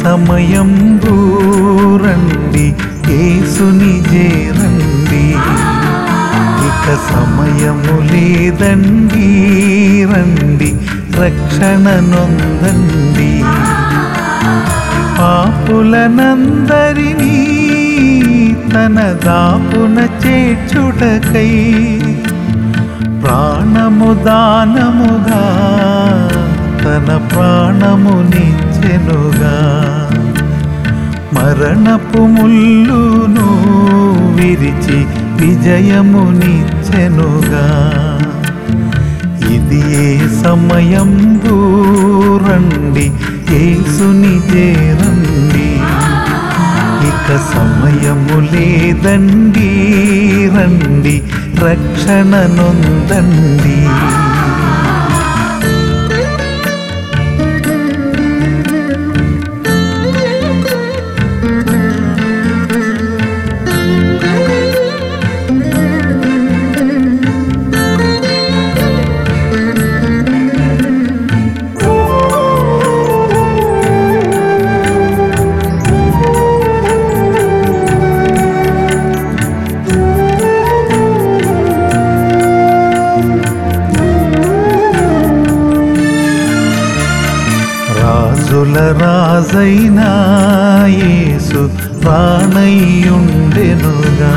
సమయం రండి యేసుని చేరండి ఇక సమయము లేదండి రండి రక్షణ నొందండి పాపులనందరినీ తన దాపున చేర్చుటకై ప్రాణము దానముగా తన ప్రాణమునిచ్చెనుగా మరణపు ముల్లును విరిచి విజయమునిచ్చెనుగా ఇది ఏ సమయం రండి యేసుని చేరండి ఇక సమయము లేదండి రండి రక్షణ నొందండి రాజుల రాజైన యేసు ప్రాణయ్యుండెనుగా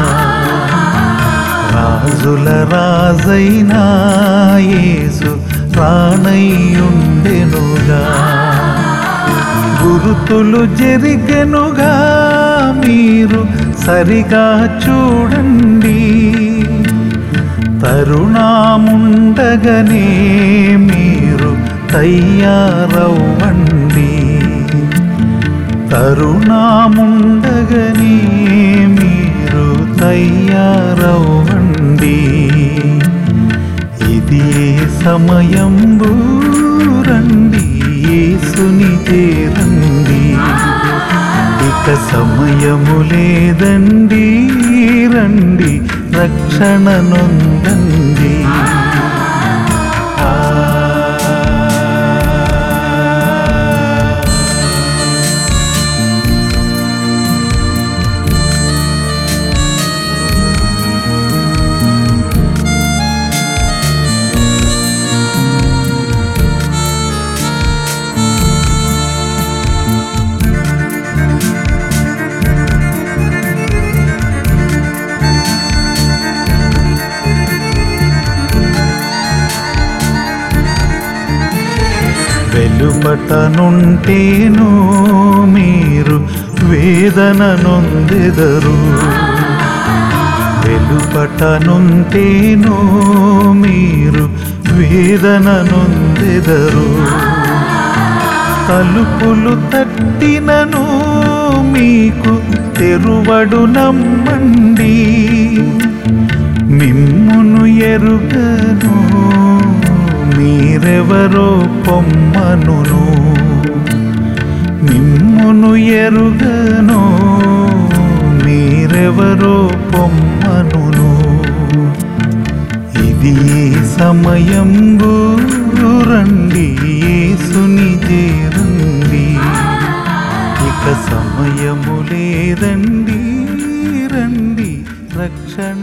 రాజుల రాజైన యేసు ప్రాణయ్యుండెనుగా గురుతులు జరిగెనుగా మీరు సరిగా చూడండి తరుణాముండగనే మీరు తయ్యారవ్వండి తరుణాముండగనే మీరు తయ్యారవ్వండి ఇది ఏ సమయం రండి యేసుని చేరండి ఇక సమయము లేదండి రండి రక్షణ నొందండి వెలుపటనుంటేను మీరు వేదన నొందెదరు వెలుపటనుంటేను మీరు వేదన నొందెదరు తలుపులు తట్టినను మీకు తెరువడు నమ్మండి మిమ్మును ఎరుగను మీరెవరో పొమ్మనును మిమ్మును ఎరుగను మీరెవరో పొమ్మనును ఇది ఏ సమయం రండి యేసుని చేరండి ఇక సమయము లేదండి రండి రక్షణ